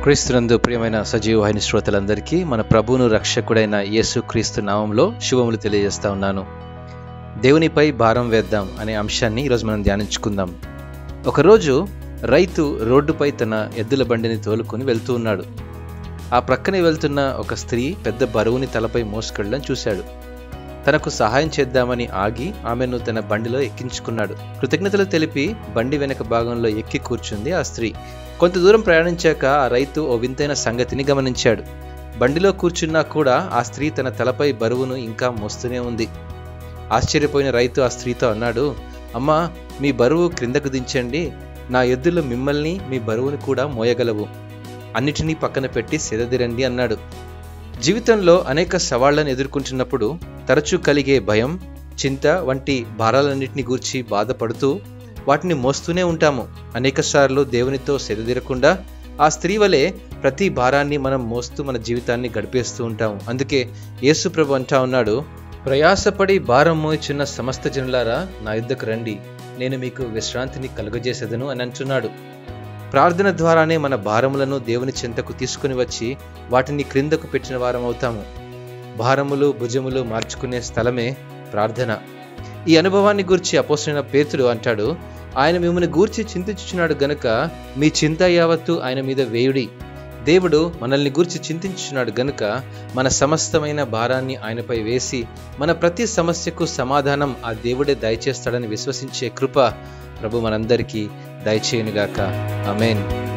క్రీస్తునందు ప్రియమైన సజీవమైన శ్రోతలందరికీ మన ప్రభువును రక్షకుడైన యేసు క్రీస్తు నామంలో శుభములు తెలియజేస్తా ఉన్నాను దేవునిపై భారం వేద్దాం అనే అంశాన్ని ఈరోజు మనం ధ్యానించుకుందాం ఒకరోజు రైతు రోడ్డుపై తన ఎద్దుల బండిని తోలుకొని వెళ్తూ ఉన్నాడు ఆ ప్రక్కనే వెళ్తున్న ఒక స్త్రీ పెద్ద బరువుని తలపై మోసుకెళ్ళడం చూశాడు తనకు సహాయం చేద్దామని ఆగి ఆమెను తన బండిలో ఎక్కించుకున్నాడు కృతజ్ఞతలు తెలిపి బండి వెనక భాగంలో ఎక్కి కూర్చుంది ఆ స్త్రీ కొంత దూరం ప్రయాణించాక ఆ రైతు ఓ వింతైన సంగతిని గమనించాడు బండిలో కూర్చున్నా కూడా ఆ స్త్రీ తన తలపై బరువును ఇంకా మోస్తూనే ఉంది ఆశ్చర్యపోయిన రైతు ఆ స్త్రీతో అన్నాడు అమ్మా మీ బరువు క్రిందకు దించండి నా ఎద్దులు మిమ్మల్ని మీ బరువును కూడా మోయగలవు అన్నిటినీ పక్కన పెట్టి సెదదిరండి అన్నాడు జీవితంలో అనేక సవాళ్లను ఎదుర్కొంటున్నప్పుడు తరచూ కలిగే భయం చింత వంటి భారాలన్నింటినీ గూర్చి బాధపడుతూ వాటిని మోస్తూనే ఉంటాము అనేకసార్లు దేవునితో సెదదిరకుండా ఆ స్త్రీ వలె ప్రతి భారాన్ని మనం మోస్తూ మన జీవితాన్ని గడిపేస్తూ ఉంటాము అందుకే యేసు ప్రభు అంటా ఉన్నాడు ప్రయాసపడి భారం మోయిచున్న సమస్త జనులారా నా యుద్ధకు రండి నేను మీకు విశ్రాంతిని కలుగజేసేదను అని అంటున్నాడు ప్రార్థన ద్వారానే మన భారములను దేవుని చెంతకు తీసుకుని వచ్చి వాటిని క్రిందకు పెట్టిన వారం అవుతాము భారములు భుజములు మార్చుకునే స్థలమే ప్రార్థన ఈ అనుభవాన్ని గూర్చి అపోసరైన పేతుడు అంటాడు ఆయన మిమ్మల్ని గూర్చి చింతించుచున్నాడు గనుక మీ చింత యావత్తు ఆయన మీద వేయుడి దేవుడు మనల్ని గూర్చి చింతించుచున్నాడు గనుక మన సమస్తమైన భారాన్ని ఆయనపై వేసి మన ప్రతి సమస్యకు సమాధానం ఆ దేవుడే దయచేస్తాడని విశ్వసించే కృప ప్రభు మనందరికీ దయచేయునుగాక అమేన్